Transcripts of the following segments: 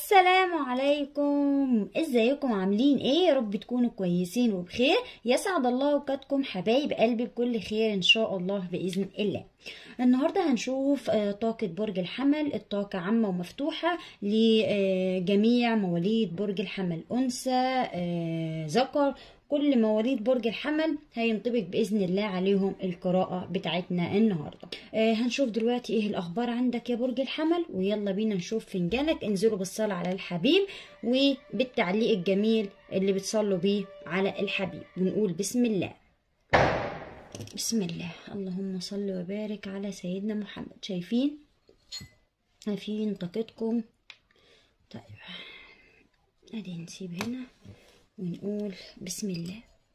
السلام عليكم ازيكم عاملين ايه يا رب تكونوا كويسين وبخير يسعد الله اوقاتكم حبايب قلبي بكل خير ان شاء الله باذن الله النهارده هنشوف آه، طاقة برج الحمل الطاقة عامة ومفتوحة لجميع مواليد برج الحمل أنثى آه، ذكر كل مواليد برج الحمل هينطبق بإذن الله عليهم القراءة بتاعتنا النهاردة آه هنشوف دلوقتي ايه الأخبار عندك يا برج الحمل ويلا بينا نشوف فنجانك انزلوا بالصلاة على الحبيب وبالتعليق الجميل اللي بتصلوا بيه على الحبيب ونقول بسم الله بسم الله اللهم صل وبارك على سيدنا محمد شايفين شايفين طاقتكم طيب ادي نسيب هنا ونقول بسم الله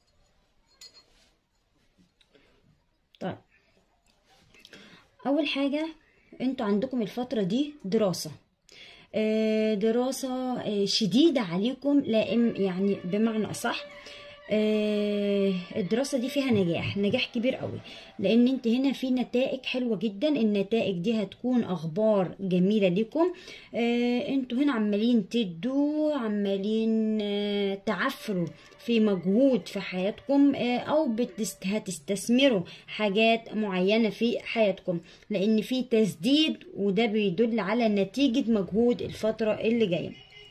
طيب اول حاجه انتوا عندكم الفتره دي دراسه آه، دراسه آه، شديده عليكم لائم يعني بمعنى اصح آه، الدراسة دي فيها نجاح نجاح كبير قوي لان انت هنا في نتائج حلوة جدا النتائج دي هتكون اخبار جميلة لكم آه، انتوا هنا عمالين تدوا عمالين آه، تعفروا في مجهود في حياتكم آه، او بتست- هتستثمروا حاجات معينة في حياتكم لان في تسديد وده بيدل على نتيجة مجهود الفترة اللي جاية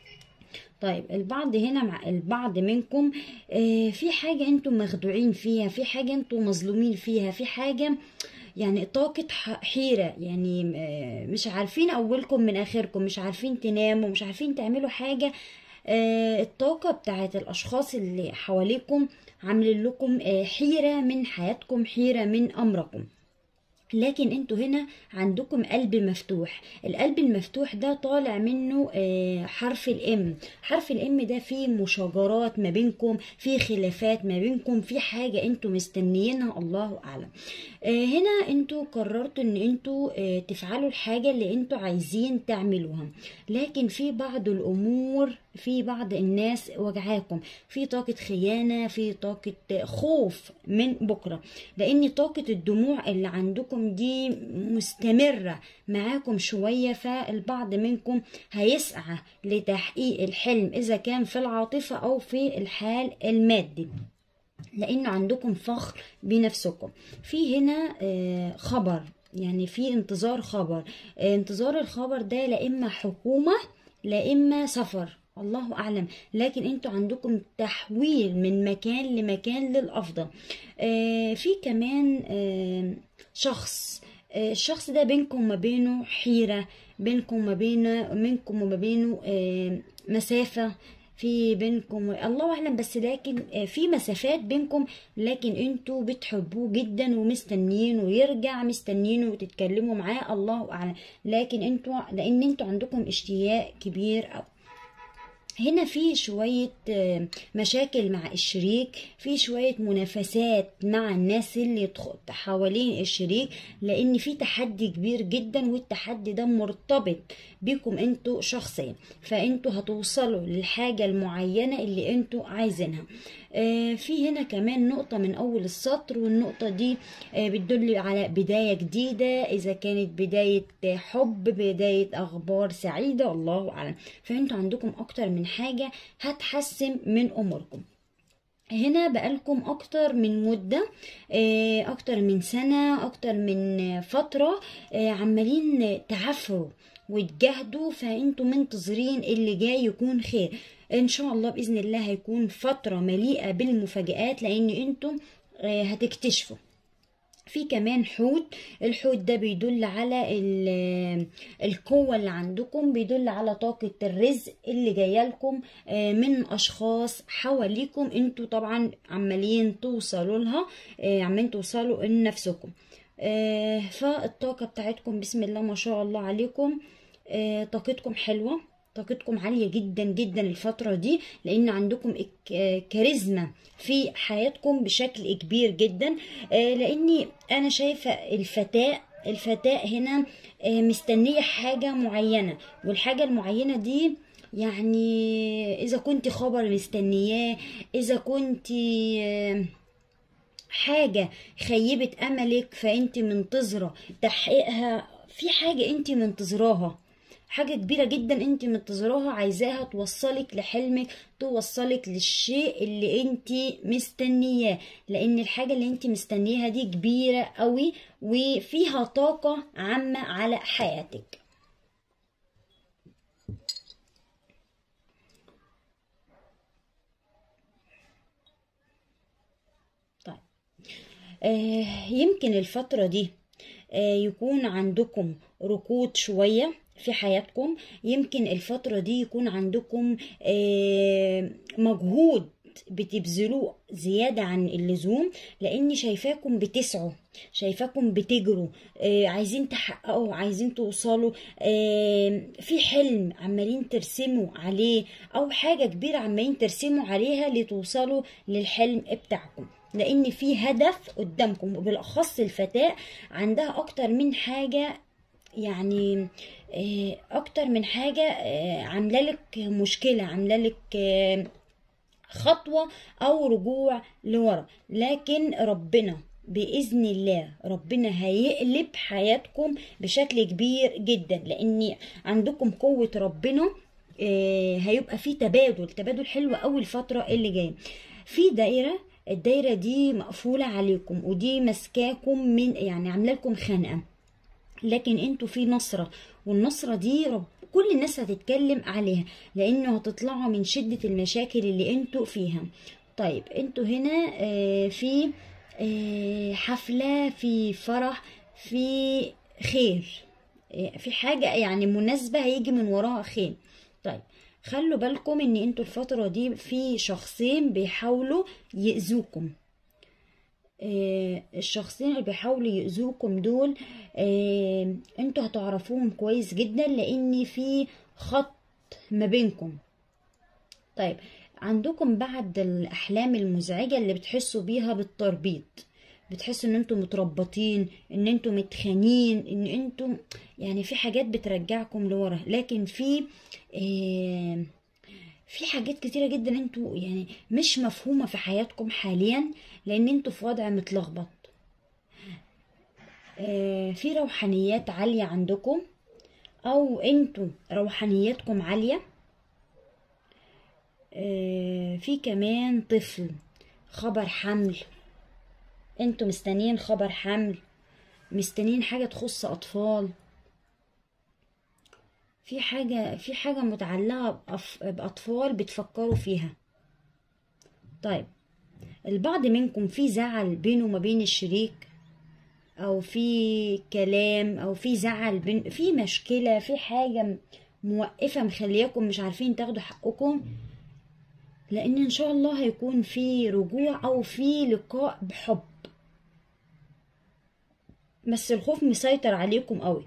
طيب البعض هنا مع البعض منكم آه، في حاجة انتم مخدوعين فيها في حاجة انتم مظلومين فيها في حاجة يعني طاقة ح- حيرة يعني آه، مش عارفين أولكم من آخركم مش عارفين تناموا مش عارفين تعملوا حاجة آه، الطاقة بتاعت الأشخاص اللي حواليكم عاملين لكم آه، حيرة من حياتكم حيرة من أمركم لكن انتوا هنا عندكم قلب مفتوح القلب المفتوح ده طالع منه آه، حرف الام حرف الام ده فيه مشاجرات ما بينكم في خلافات ما بينكم في حاجة انتوا مستنيينها الله اعلم آه، هنا انتوا قررتوا ان انتوا آه، تفعلوا الحاجة اللي انتوا عايزين تعملوها لكن في بعض الامور في بعض الناس وجعاكم في طاقة خيانة في طاقة خوف من بكرة لان طاقة الدموع اللي عندكم دي مستمرة معاكم شوية فالبعض منكم هيسعى لتحقيق الحلم اذا كان في العاطفة او في الحال المادي لان عندكم فخر بنفسكم في هنا آه، خبر يعني في انتظار خبر آه، انتظار الخبر ده لا اما حكومة لا اما سفر الله اعلم لكن انتوا عندكم تحويل من مكان لمكان للافضل آه، في كمان آه، شخص آه، الشخص ده بينكم وما بينه حيرة بينكم وما بينه منكم وما بينه آه، مسافة في بينكم الله اعلم بس لكن آه، في مسافات بينكم لكن انتوا بتحبوه جدا ومستنيين ويرجع مستنيين وتتكلموا معاه الله اعلم لكن انتوا لان انتوا عندكم اشتياق كبير أوي هنا في شوية آه، مشاكل مع الشريك في شوية منافسات مع الناس اللي تخ- حوالين الشريك لان في تحدي كبير جدا والتحدي ده مرتبط بيكم انتوا شخصيا فانتوا هتوصلوا للحاجة المعينة اللي انتوا عايزينها آه، في هنا كمان نقطة من أول السطر والنقطة دي آه، بتدل على بداية جديدة إذا كانت بداية حب بداية أخبار سعيدة الله أعلم فأنتوا عندكم أكتر من حاجة هتحسن من أموركم هنا بقالكم اكتر من مدة آه، اكتر من سنة اكتر من آه، فترة آه، عمالين تعفروا وتجاهدوا فانتوا منتظرين اللي جاي يكون خير ان شاء الله باذن الله هيكون فترة مليئة بالمفاجآت لان انتوا آه، هتكتشفوا في كمان حوت الحوت ده بيدل على ال- القوة اللي عندكم بيدل على طاقة الرزق اللي جايلكم آه، من أشخاص حواليكم انتوا طبعا عمالين توصلوا لها آه، عمالين توصلوا لنفسكم آه، فالطاقة بتاعتكم بسم الله ما شاء الله عليكم آه، طاقتكم حلوة طاقتكم عالية جدا جدا الفترة دي لأن عندكم إك- آه، كاريزما في حياتكم بشكل كبير جدا آه، لأني أنا شايفة الفتاة الفتاة هنا آه، مستنية حاجة معينة والحاجة المعينة دي يعني إذا كنت خبر مستنياه إذا كنت آه، حاجة خيبت أملك فأنت منتظرة تحقيقها في حاجة أنت منتظراها حاجة كبيرة جدا انت منتظراها عايزاها توصلك لحلمك توصلك للشيء اللي انت مستنياه لان الحاجة اللي انت مستنياها دي كبيرة قوي وفيها طاقة عامة على حياتك طيب آه يمكن الفترة دي آه يكون عندكم ركود شوية في حياتكم يمكن الفترة دي يكون عندكم آه مجهود بتبذلوه زيادة عن اللزوم لاني شايفاكم بتسعوا شايفاكم بتجروا آه عايزين تحققوا عايزين توصلوا آه في حلم عمالين ترسموا عليه او حاجة كبيرة عمالين ترسموا عليها لتوصلوا للحلم بتاعكم لان في هدف قدامكم وبالاخص الفتاة عندها اكتر من حاجة يعني آه اكتر من حاجة آه عاملة لك مشكلة عاملة لك آه خطوة أو رجوع لورا لكن ربنا بإذن الله ربنا هيقلب حياتكم بشكل كبير جدا لأن عندكم قوة ربنا هيبقى في تبادل تبادل حلو أوي الفترة اللي جاية في دايرة الدايرة دي مقفولة عليكم ودي مسكاكم من يعني عاملة لكم خنقة لكن انتوا في نصرة والنصرة دي رب كل الناس هتتكلم عليها لانه هتطلعوا من شدة المشاكل اللي انتوا فيها طيب انتوا هنا آه في آه حفلة في فرح في خير آه في حاجة يعني مناسبة هيجي من وراها خير طيب خلوا بالكم ان انتوا الفترة دي في شخصين بيحاولوا يأذوكم آه الشخصين اللي بيحاولوا يأذوكم دول آه انتوا هتعرفوهم كويس جدا لان في خط ما بينكم طيب عندكم بعد الاحلام المزعجة اللي بتحسوا بيها بالتربيط بتحسوا ان انتوا متربطين ان انتوا متخانين ان انتوا يعني في حاجات بترجعكم لورا لكن في آه في حاجات كتيرة جدا انتوا يعني مش مفهومة في حياتكم حاليا لان انتوا في وضع متلخبط آه في روحانيات عالية عندكم او انتوا روحانياتكم عالية آه في كمان طفل خبر حمل انتوا مستنيين خبر حمل مستنيين حاجة تخص اطفال في حاجة في حاجة متعلقة بأطفال بتفكروا فيها طيب البعض منكم في زعل بينه وما بين الشريك أو في كلام أو في زعل بين في مشكلة في حاجة موقفة مخلياكم مش عارفين تاخدوا حقكم لأن إن شاء الله هيكون في رجوع أو في لقاء بحب بس الخوف مسيطر عليكم قوي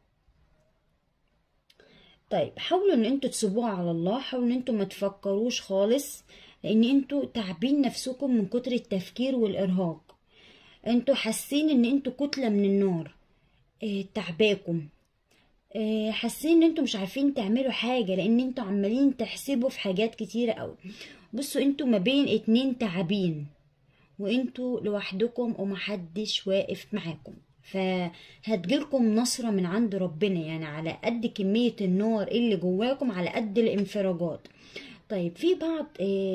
طيب حاولوا ان انتوا تسيبوها على الله حاولوا ان انتوا ما تفكروش خالص لان انتوا تعبين نفسكم من كتر التفكير والارهاق انتوا حاسين ان انتوا كتلة من النار اه تعباكم اه حاسين ان انتوا مش عارفين تعملوا حاجة لان انتوا عمالين تحسبوا في حاجات كتيرة قوي بصوا انتوا ما بين اتنين تعبين وانتوا لوحدكم ومحدش واقف معاكم فهتجيلكم نصرة من عند ربنا يعني على قد كمية النار اللي جواكم على قد الانفراجات طيب في بعض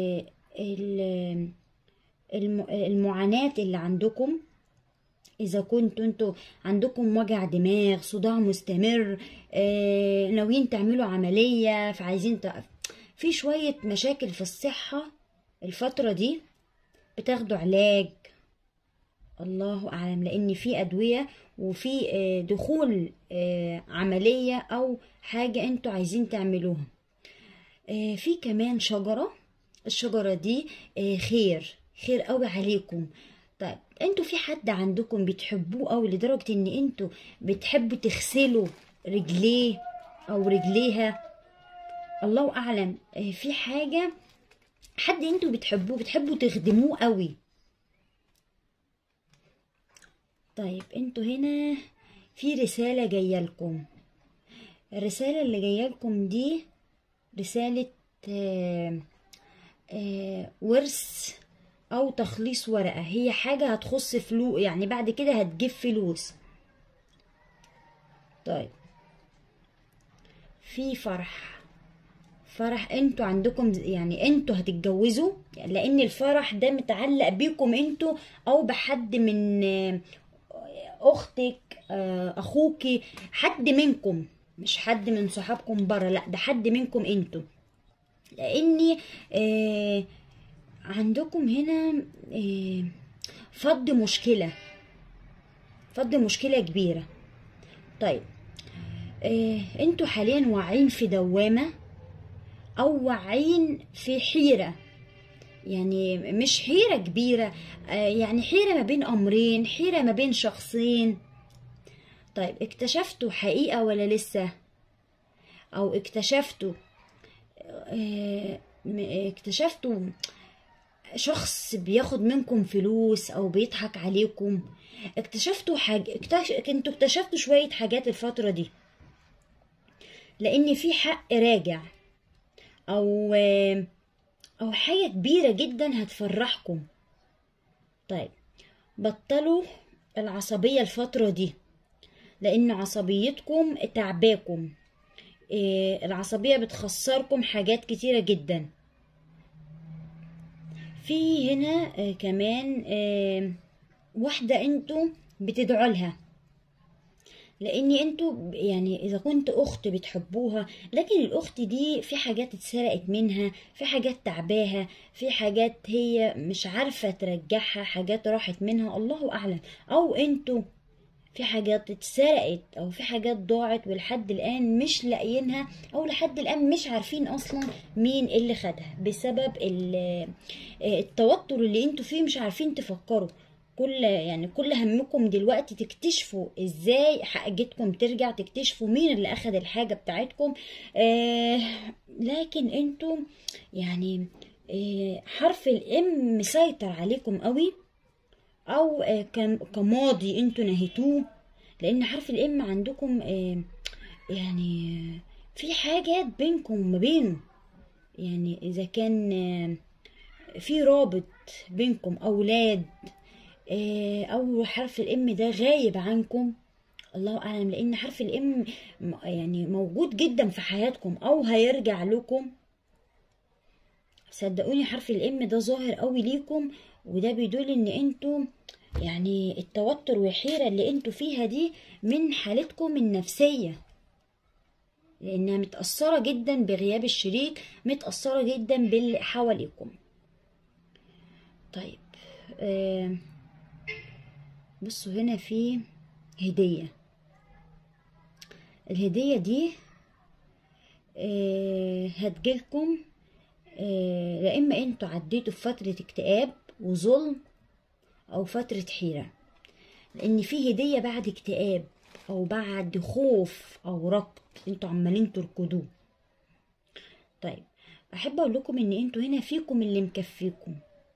المعاناة اللي عندكم اذا كنتوا انتوا عندكم وجع دماغ صداع مستمر ناويين تعملوا عملية فعايزين في شوية مشاكل في الصحة الفترة دي بتاخدوا علاج الله اعلم لان في ادويه وفي دخول عمليه او حاجه انتوا عايزين تعملوها في كمان شجره الشجره دي خير خير قوي عليكم طيب انتوا في حد عندكم بتحبوه قوي لدرجه ان انتوا بتحبوا تغسلوا رجليه او رجليها الله اعلم في حاجه حد انتوا بتحبوه بتحبوا تخدموه قوي طيب انتوا هنا في رسالة جاية لكم الرسالة اللي جاية لكم دي رسالة آه آه ورث او تخليص ورقة هي حاجة هتخص فلوس يعني بعد كده هتجيب فلوس طيب في فرح فرح انتوا عندكم يعني انتوا هتتجوزوا لان الفرح ده متعلق بيكم انتوا او بحد من آه، اختك آه، اخوكي حد منكم مش حد من صحابكم بره لا ده حد منكم انتوا لاني آه عندكم هنا آه فض مشكله فض مشكله كبيره طيب آه انتوا حاليا واعيين في دوامه او واعيين في حيره يعني مش حيره كبيره آه يعني حيره ما بين امرين حيره ما بين شخصين طيب اكتشفتوا حقيقه ولا لسه او اكتشفتوا آه، م- اكتشفتوا شخص بياخد منكم فلوس او بيضحك عليكم اكتشفتوا حاجة اكتش... انتوا اكتشفتوا شوية حاجات الفترة دي لان في حق راجع او آه، او حاجة كبيرة جدا هتفرحكم طيب بطلوا العصبية الفترة دي لان عصبيتكم تعباكم إيه، العصبية بتخسركم حاجات كتيرة جدا في هنا آه، كمان آه، واحدة انتوا بتدعوا لها لان انتوا ب- يعني اذا كنت اخت بتحبوها لكن الاخت دي في حاجات اتسرقت منها في حاجات تعباها في حاجات هي مش عارفة ترجعها حاجات راحت منها الله اعلم او انتوا في حاجات اتسرقت او في حاجات ضاعت ولحد الان مش لاقيينها او لحد الان مش عارفين اصلا مين اللي خدها بسبب ال- آه، التوتر اللي انتوا فيه مش عارفين تفكروا كل يعني كل همكم دلوقتي تكتشفوا ازاي حاجتكم ترجع تكتشفوا مين اللي اخد الحاجة بتاعتكم آه لكن انتوا يعني آه حرف الام مسيطر عليكم قوي او آه، كم- كماضي انتوا نهيتوه لان حرف الام عندكم آه، يعني آه، في حاجات بينكم وما بينه يعني اذا كان آه، في رابط بينكم اولاد آه، او حرف الام ده غايب عنكم الله اعلم لان حرف الام م- يعني موجود جدا في حياتكم او هيرجع لكم صدقوني حرف الام ده ظاهر قوي ليكم وده بيدل ان انتوا يعني التوتر والحيرة اللي انتوا فيها دي من حالتكم النفسية لانها متأثرة جدا بغياب الشريك متأثرة جدا باللي حواليكم طيب آه بصوا هنا في هدية الهدية دي آه هتجيلكم آه لا اما انتوا عديتوا في فترة اكتئاب وظلم او فترة حيرة لان في هدية بعد اكتئاب او بعد خوف او ركض انتوا عمالين تركضوه طيب احب اقول لكم ان انتوا هنا فيكم اللي مكفيكم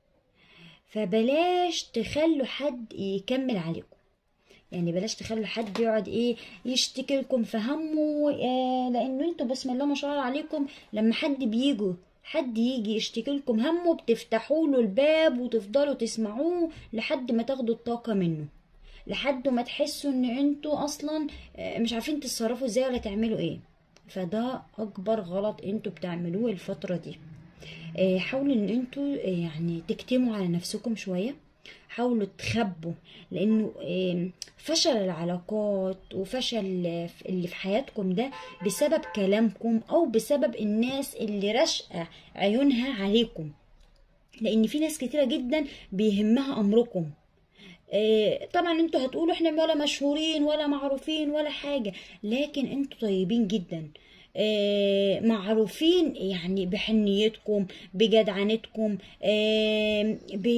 فبلاش تخلوا حد يكمل عليكم يعني بلاش تخلوا حد يقعد ايه يشتكي لكم في همه آه لانه انتوا بسم الله ما شاء الله عليكم لما حد بيجوا حد يجي يشتكي لكم همه بتفتحوا له الباب وتفضلوا تسمعوه لحد ما تاخدوا الطاقة منه لحد ما تحسوا ان انتوا اصلا آه، مش عارفين تتصرفوا ازاي ولا تعملوا ايه فده اكبر غلط انتوا بتعملوه الفترة دي آه، حاولوا ان انتوا آه، يعني تكتموا على نفسكم شوية حاولوا تخبوا لانه آه، فشل العلاقات وفشل آه، اللي في حياتكم ده بسبب كلامكم او بسبب الناس اللي راشقة عيونها عليكم لان في ناس كتيرة جدا بيهمها امركم آه، طبعا انتوا هتقولوا احنا ولا مشهورين ولا معروفين ولا حاجة لكن انتوا طيبين جدا آه، معروفين يعني بحنيتكم بجدعنتكم آه،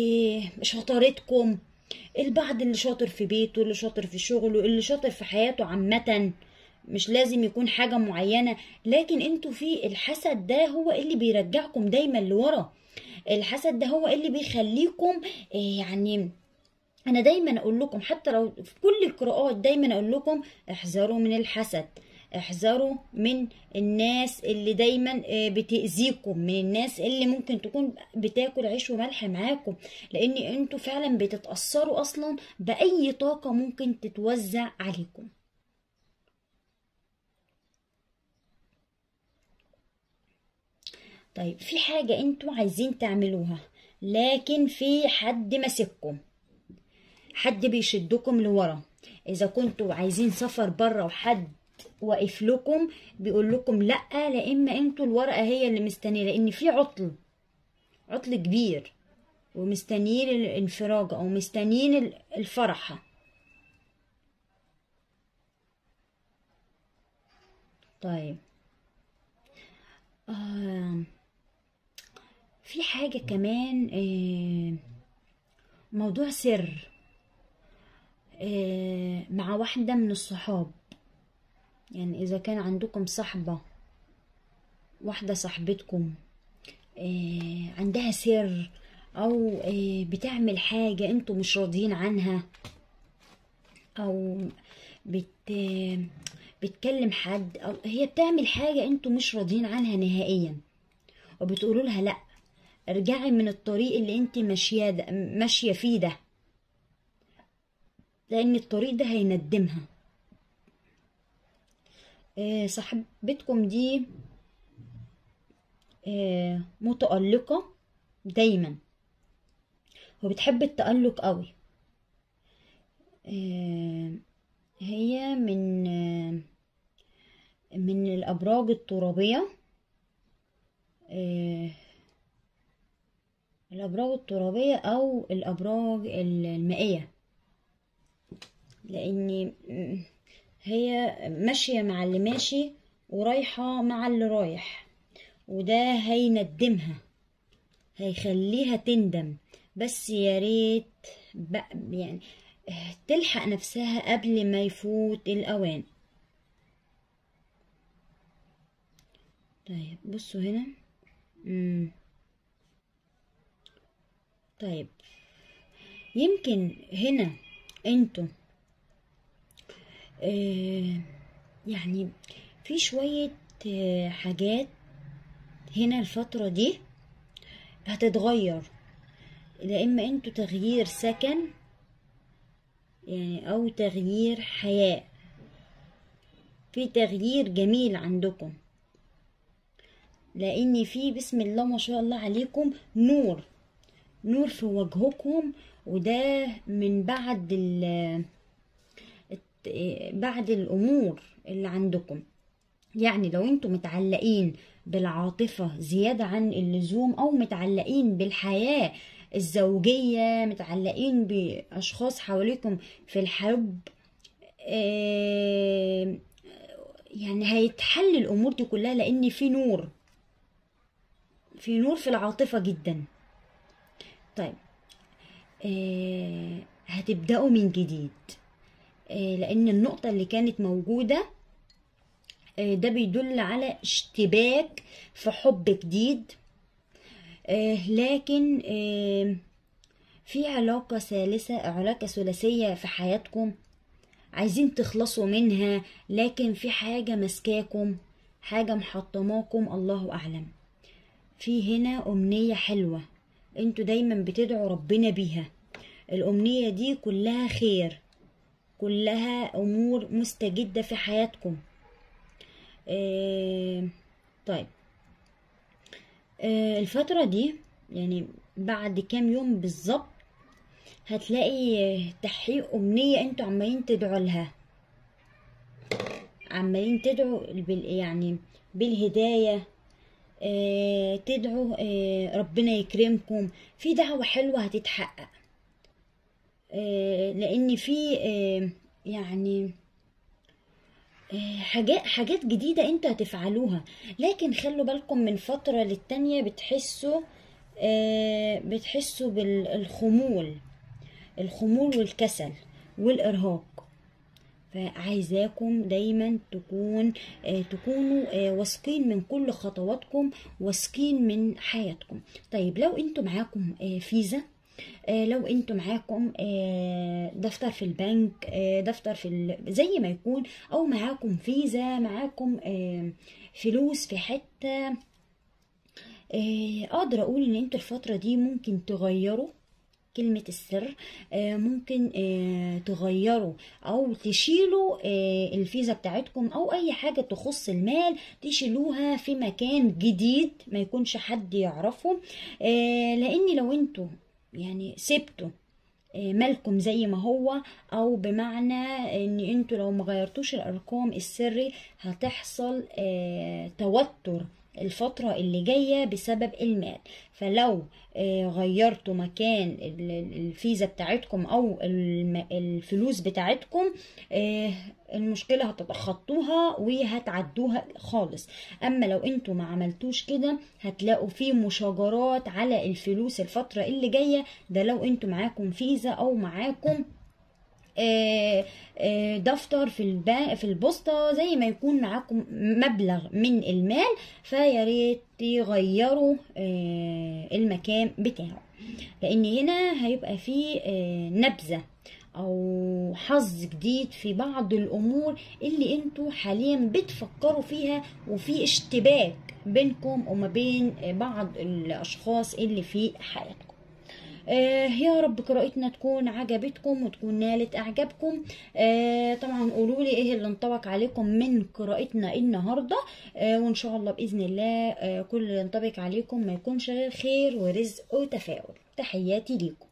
بشطارتكم البعض اللي شاطر في بيته اللي شاطر في شغله اللي شاطر في حياته عامة مش لازم يكون حاجة معينة لكن انتوا في الحسد ده هو اللي بيرجعكم دايما لورا الحسد ده هو اللي بيخليكم آه، يعني انا دايما اقول لكم حتى لو في كل القراءات دايما اقول لكم احذروا من الحسد احذروا من الناس اللي دايما آه، بتأذيكم من الناس اللي ممكن تكون بتاكل عيش وملح معاكم لان انتوا فعلا بتتأثروا اصلا بأي طاقة ممكن تتوزع عليكم طيب في حاجة انتوا عايزين تعملوها لكن في حد ماسككم حد بيشدكم لورا اذا كنتوا عايزين سفر بره وحد واقف لكم بيقول لكم لا لا اما انتوا الورقه هي اللي مستنيه لان في عطل عطل كبير ومستنيين الانفراج او مستنيين الفرحه طيب آه في حاجة كمان آه موضوع سر آه مع واحدة من الصحاب يعني إذا كان عندكم صحبة واحدة صاحبتكم آه عندها سر أو آه بتعمل حاجة انتوا مش راضيين عنها أو بت بتكلم حد أو هي بتعمل حاجة انتوا مش راضيين عنها نهائيا وبتقولوا لها لأ ارجعي من الطريق اللي انت ماشيه ده ماشيه فيه ده لان الطريق ده هيندمها آه صاحبتكم دي آه متألقة دايما وبتحب التألق قوي آه هي من آه من الأبراج الترابية آه الأبراج الترابية أو الأبراج المائية لأن هي ماشية مع اللي ماشي ورايحة مع اللي رايح وده هيندمها هيخليها تندم بس يا ريت يعني تلحق نفسها قبل ما يفوت الأوان طيب بصوا هنا مم. طيب يمكن هنا انتوا آه يعني في شوية آه حاجات هنا الفترة دي هتتغير لا اما انتوا تغيير سكن يعني او تغيير حياة في تغيير جميل عندكم لان في بسم الله ما شاء الله عليكم نور نور في وجهكم وده من بعد ال بعد الامور اللي عندكم يعني لو انتم متعلقين بالعاطفة زيادة عن اللزوم او متعلقين بالحياة الزوجية متعلقين باشخاص حواليكم في الحب يعني هيتحل الامور دي كلها لان في نور في نور في العاطفة جدا طيب آه هتبدأوا من جديد آه لأن النقطة اللي كانت موجودة آه ده بيدل على اشتباك في حب جديد آه لكن آه في علاقة ثالثة علاقة ثلاثية في حياتكم عايزين تخلصوا منها لكن في حاجة مسكاكم حاجة محطماكم الله أعلم في هنا أمنية حلوة انتوا دايما بتدعوا ربنا بيها الأمنية دي كلها خير كلها أمور مستجدة في حياتكم اه طيب اه الفترة دي يعني بعد كام يوم بالظبط هتلاقي تحقيق أمنية انتوا عمالين تدعوا لها عمالين تدعوا يعني بالهداية آه تدعوا آه ربنا يكرمكم في دعوة حلوة هتتحقق آه لأن في يعني حاجات حاجات جديدة انتوا هتفعلوها لكن خلوا بالكم من فترة للتانية بتحسوا بتحسوا بالخمول الخمول والكسل والإرهاق فعايزاكم دايما تكون آه تكونوا آه واثقين من كل خطواتكم واثقين من حياتكم طيب لو انتوا معاكم آه فيزا آه لو انتوا معاكم آه دفتر في البنك آه دفتر في ال... زي ما يكون او معاكم فيزا معاكم آه فلوس في حته آه اقدر اقول ان انتوا الفتره دي ممكن تغيروا كلمة السر آه، ممكن آه، تغيروا او تشيلوا آه، الفيزا بتاعتكم او اي حاجة تخص المال تشيلوها في مكان جديد ما يكونش حد يعرفه آه، لان لو انتوا يعني سبتوا آه، مالكم زي ما هو او بمعنى ان انتوا لو مغيرتوش الارقام السري هتحصل آه، توتر الفترة اللي جاية بسبب المال فلو آه، غيرتوا مكان ال- ال- الفيزا بتاعتكم او الم- الفلوس بتاعتكم آه، المشكلة هتتخطوها وهتعدوها خالص اما لو انتوا ما عملتوش كده هتلاقوا في مشاجرات على الفلوس الفترة اللي جاية ده لو انتوا معاكم فيزا او معاكم آه، آه، دفتر في البا في البوسطة زي ما يكون معاكم مبلغ من المال فيا ريت تغيروا آه، المكان بتاعه لان هنا هيبقى فيه آه، نبذة او حظ جديد في بعض الامور اللي انتوا حاليا بتفكروا فيها وفي اشتباك بينكم وما بين بعض الاشخاص اللي في حياتكم آه يا رب قراءتنا تكون عجبتكم وتكون نالت اعجابكم آه طبعا قولوا لي ايه اللي انطبق عليكم من قراءتنا النهارده آه وان شاء الله باذن الله آه كل اللي ينطبق عليكم ما يكونش غير خير ورزق وتفاؤل تحياتي ليكم